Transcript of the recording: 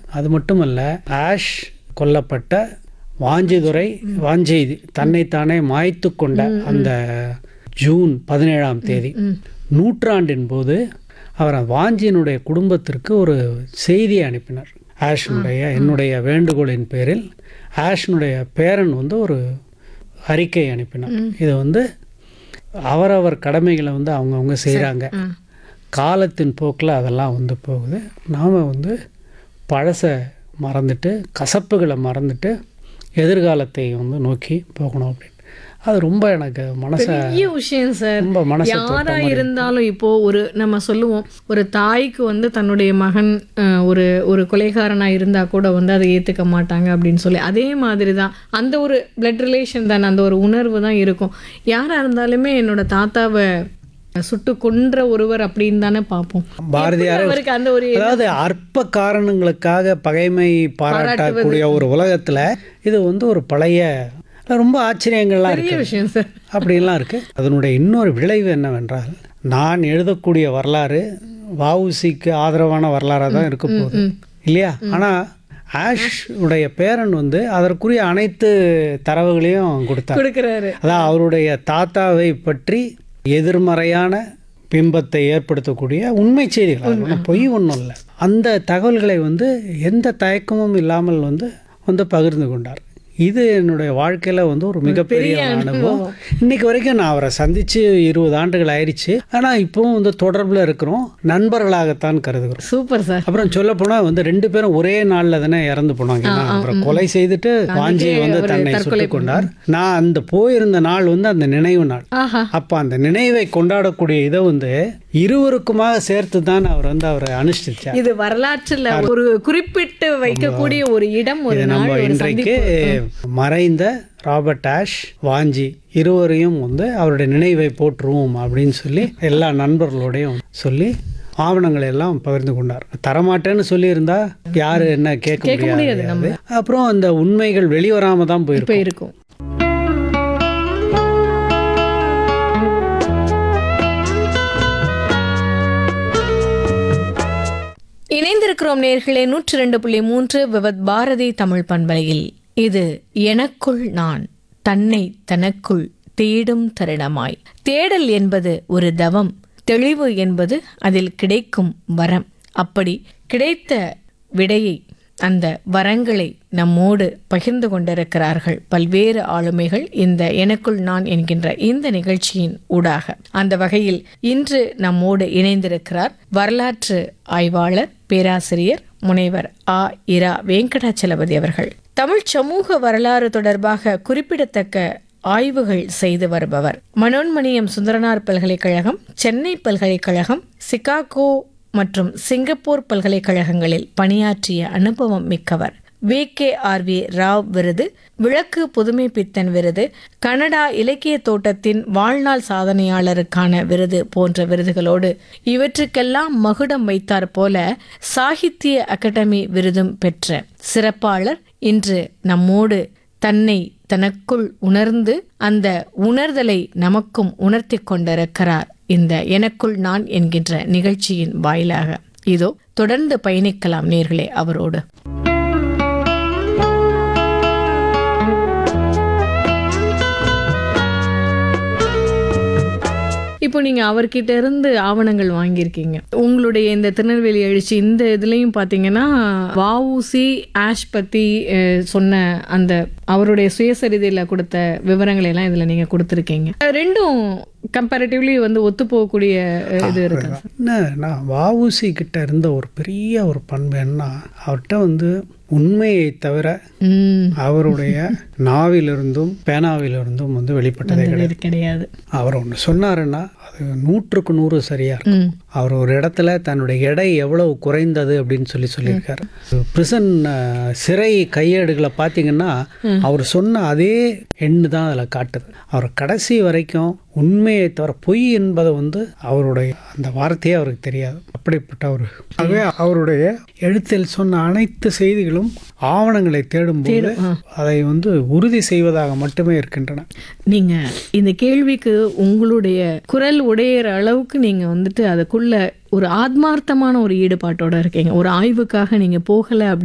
அது மட்டுமல்ல ஆஷ் கொல்லப்பட்ட வாஞ்சிதுரை வாஞ்செய்தி தன்னைத்தானே மாய்த்து கொண்ட அந்த ஜூன் பதினேழாம் தேதி நூற்றாண்டின் போது அவர் வாஞ்சியினுடைய குடும்பத்திற்கு ஒரு செய்தியை அனுப்பினார் ஆஷனுடைய என்னுடைய வேண்டுகோளின் பேரில் ஆஷனுடைய பேரன் வந்து ஒரு அறிக்கை அனுப்பினார் இது வந்து அவரவர் கடமைகளை வந்து அவங்கவுங்க செய்கிறாங்க காலத்தின் போக்கில் அதெல்லாம் வந்து போகுது நாம் வந்து பழச மறந்துட்டு கசப்புகளை மறந்துட்டு எதிர்காலத்தை வந்து நோக்கி போகணும் அப்படின்னு அது ரொம்ப எனக்கு மனசை பெரிய விஷயம் சார் ரொம்ப மனசை யாரா இருந்தாலும் இப்போ ஒரு நம்ம சொல்லுவோம் ஒரு தாய்க்கு வந்து தன்னுடைய மகன் அஹ், ஒரு ஒரு கொலைகாரனா இருந்தா கூட வந்து அதை ஏத்துக்க மாட்டாங்க அப்படின்னு சொல்லி அதே மாதிரி தான் அந்த ஒரு பிளட் ரிலேஷன் தானே அந்த ஒரு உணர்வு தான் இருக்கும் யாரா இருந்தாலுமே என்னோட தாத்தாவை சுட்டு கொன்ற ஒருவர் அப்படின்னு தானே பார்ப்போம் பாரதியார் எப்படி அவருக்கு அந்த ஒரு அதாவது அற்ப காரணங்களுக்காக பகைமை பாராட்டக்கூடிய ஒரு உலகத்துல இது வந்து ஒரு பழைய ரொம்ப ஆச்சரியங்கள்லாம் பெரிய இருக்கு விஷயம் சார் அப்படிலாம் இருக்கு அதனுடைய இன்னொரு விளைவு என்னவென்றால் நான் எழுதக்கூடிய வரலாறு வஉசிக்கு ஆதரவான வரலாறாக தான் இருக்க போகுது இல்லையா ஆனா ஆஷ் உடைய பேரன் வந்து அதற்குரிய அனைத்து தரவுகளையும் கொடுத்தார் கொடுக்குறாரு அதான் அவருடைய தாத்தாவை பற்றி எதிர்மறையான பிம்பத்தை ஏற்படுத்தக்கூடிய உண்மை செய்திகள் அது ஒண்ணும் பொய் ஒன்றும் இல்லை அந்த தகவல்களை வந்து எந்த தயக்கமும் இல்லாமல் வந்து வந்து பகிர்ந்து கொண்டார் இது என்னுடைய வாழ்க்கையில வந்து ஒரு மிகப்பெரிய அனுபவம் இன்னைக்கு வரைக்கும் நான் அவரை சந்திச்சு இருபது ஆண்டுகள் ஆயிடுச்சு ஆனா இப்பவும் வந்து தொடர்புல இருக்கிறோம் நண்பர்களாகத்தான் கருதுகிறோம் சூப்பர் சார் அப்புறம் சொல்ல போனா வந்து ரெண்டு பேரும் ஒரே நாள்ல தானே இறந்து போனாங்க ஏன்னா அப்புறம் கொலை செய்துட்டு வாஞ்சியை வந்து தன்னை சுட்டுக் கொண்டார் நான் அந்த போயிருந்த நாள் வந்து அந்த நினைவு நாள் ஆஹா அப்ப அந்த நினைவை கொண்டாடக்கூடிய இதை வந்து இருவருக்குமாக சேர்த்து தான் அவர் வந்து அவரை அனுஷ்டிச்சார் இது வரலாற்றுல ஒரு குறிப்பிட்டு வைக்கக்கூடிய ஒரு இடம் ஒரு நாள் நம்ம ஒரு இன்றைக்கு மறைந்த ராபர்ட் ஆஷ் வாஞ்சி இருவரையும் வந்து அவருடைய நினைவை போற்றுவோம் அப்படின்னு சொல்லி எல்லா நண்பர்களோடையும் சொல்லி ஆவணங்களை எல்லாம் பகிர்ந்து கொண்டார் தரமாட்டேன்னு சொல்லியிருந்தா யாரு என்ன கேட்க முடியாது அப்புறம் அந்த உண்மைகள் வெளிவராம தான் இப்ப போயிருக்கும் இருக்கும் இணைந்திருக்கிறோம் நேர்களே நூற்றி ரெண்டு புள்ளி மூன்று விவத் பாரதி தமிழ் பண்பலையில் இது எனக்குள் நான் தன்னை தனக்குள் தேடும் தருணமாய் தேடல் என்பது ஒரு தவம் தெளிவு என்பது அதில் கிடைக்கும் வரம் அப்படி கிடைத்த விடையை அந்த வரங்களை நம்மோடு பகிர்ந்து கொண்டிருக்கிறார்கள் பல்வேறு ஆளுமைகள் இந்த எனக்குள் நான் என்கின்ற இந்த நிகழ்ச்சியின் ஊடாக அந்த வகையில் இன்று நம்மோடு இணைந்திருக்கிறார் வரலாற்று ஆய்வாளர் பேராசிரியர் முனைவர் ஆ இரா வெங்கடாச்சலபதி அவர்கள் தமிழ் சமூக வரலாறு தொடர்பாக குறிப்பிடத்தக்க ஆய்வுகள் செய்து வருபவர் மனோன்மணியம் சுந்தரனார் பல்கலைக்கழகம் சென்னை பல்கலைக்கழகம் சிகாகோ மற்றும் சிங்கப்பூர் பல்கலைக்கழகங்களில் பணியாற்றிய அனுபவம் மிக்கவர் V K R V Rao விருது விளக்கு புதுமை பித்தன் விருது கனடா இலக்கிய தோட்டத்தின் வாழ்நாள் சாதனையாளருக்கான விருது போன்ற விருதுகளோடு இவற்றுக்கெல்லாம் மகுடம் வைத்தார் போல சாகித்ய அகாடமி விருதும் பெற்ற சிறப்பாளர் இன்று நம்மோடு தன்னை தனக்குள் உணர்ந்து அந்த உணர்தலை நமக்கும் உணர்த்தி கொண்டிருக்கிறார் இந்த எனக்குள் நான் என்கின்ற நிகழ்ச்சியின் வாயிலாக இதோ தொடர்ந்து பயணிக்கலாம் நேர்களே அவரோடு இப்போ நீங்க அவர்கிட்ட இருந்து ஆவணங்கள் வாங்கியிருக்கீங்க உங்களுடைய இந்த திருநெல்வேலி எழுச்சி இந்த இதுலயும் பாத்தீங்கன்னா வஉசி ஆஷ் பத்தி அஹ், சொன்ன அந்த அவருடைய சுயசரிதையில கொடுத்த விவரங்களை எல்லாம் இதுல நீங்க கொடுத்துருக்கீங்க ரெண்டும் கம்பேரிட்டிவ்லி வந்து ஒத்து போகக்கூடிய அஹ், இது இருக்கு என்ன நான் வஉசி கிட்ட இருந்த ஒரு பெரிய ஒரு பண்பு என்ன அவர்கிட்ட வந்து உண்மையை தவிர ம் அவருடைய நாவிலிருந்தும் பேனாவிலிருந்தும் வந்து வெளிப்பட்டதே கிடையாது இது கிடையாது அவர் ஒன்று சொன்னாருன்னா அது நூற்றுக்கு நூறு சரியா இருக்கும் ம் அவர் ஒரு இடத்துல தன்னுடைய எடை எவ்வளவு குறைந்தது அப்படின்னு சொல்லி சொல்லியிருக்காரு பிரிசன் சிறை கையேடுகளை பார்த்தீங்கன்னா அவர் சொன்ன அதே எண்ணு தான் அதில் காட்டுது அவர் கடைசி வரைக்கும் உண்மையை தவிர பொய் என்பதை வந்து அவருடைய அந்த வார்த்தையே அவருக்கு தெரியாது அப்படிப்பட்ட ஒரு ஆகவே அவருடைய எழுத்தில் சொன்ன அனைத்து செய்திகளும் ஆவணங்களை தேடும்போது அதை வந்து உறுதி செய்வதாக மட்டுமே இருக்கின்றன நீங்க இந்த கேள்விக்கு உங்களுடைய குரல் உடையிற அளவுக்கு நீங்க வந்துட்டு அதுக்குள்ள ஒரு ஆத்மார்த்தமான ஒரு ஈடுபாட்டோட இருக்கீங்க ஒரு ஆய்வுக்காக நீங்க போகல அப்படி